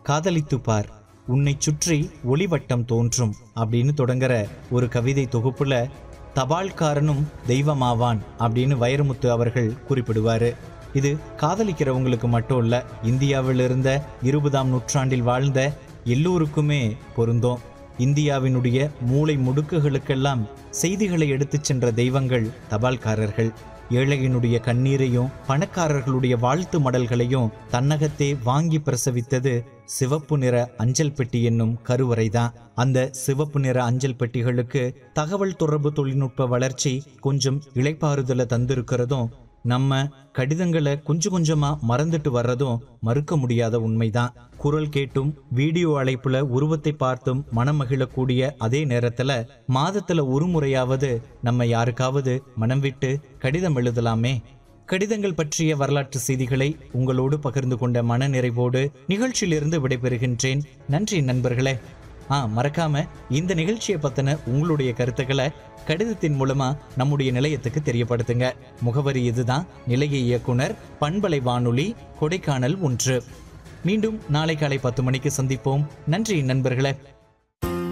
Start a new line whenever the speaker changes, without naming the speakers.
காதலித்துப் பார் உன்னை சுற்றி ஒளிவட்டம் தோன்றும் அப்படின்னு தொடங்குற ஒரு கவிதை தொகுப்புல தபால்காரனும் தெய்வமாவான் அப்படின்னு வைரமுத்து அவர்கள் குறிப்பிடுவாரு இது காதலிக்கிறவங்களுக்கு மட்டும் இல்ல இந்தியாவில் இருந்த இருபதாம் நூற்றாண்டில் வாழ்ந்த எல்லோருக்குமே பொருந்தும் இந்தியாவினுடைய மூளை முடுக்குகளுக்கெல்லாம் செய்திகளை எடுத்துச் சென்ற தெய்வங்கள் தபால்காரர்கள் ஏழையினுடைய கண்ணீரையும் பணக்காரர்களுடைய வாழ்த்து மடல்களையும் தன்னகத்தே வாங்கி பிரசவித்தது சிவப்பு நிற அஞ்சல் பெட்டி என்னும் கருவறைதான் அந்த சிவப்பு நிற அஞ்சல் பெட்டிகளுக்கு தகவல் தொடர்பு தொழில்நுட்ப வளர்ச்சி கொஞ்சம் இளைப்பாறுதலை தந்திருக்கிறதும் நம்ம கடிதங்களை கொஞ்சம் கொஞ்சமா மறந்துட்டு வர்றதும் மறுக்க முடியாத உண்மைதான் குரல் கேட்டும் வீடியோ அழைப்புல உருவத்தை பார்த்தும் மனம் மகிழக்கூடிய அதே நேரத்துல மாதத்துல ஒரு முறையாவது நம்ம யாருக்காவது மனம் விட்டு கடிதம் எழுதலாமே கடிதங்கள் பற்றிய வரலாற்று செய்திகளை உங்களோடு பகிர்ந்து கொண்ட மன நிறைவோடு நிகழ்ச்சியிலிருந்து விடைபெறுகின்றேன் நன்றி நண்பர்களே ஆ மறக்காம இந்த நிகழ்ச்சியை பத்தின உங்களுடைய கருத்துக்களை கடிதத்தின் மூலமா நம்முடைய நிலையத்துக்கு தெரியப்படுத்துங்க முகவரி இதுதான் நிலைய இயக்குனர் பண்பலை வானொலி கொடைக்கானல் ஒன்று மீண்டும் நாளை காலை பத்து மணிக்கு சந்திப்போம் நன்றி நண்பர்களே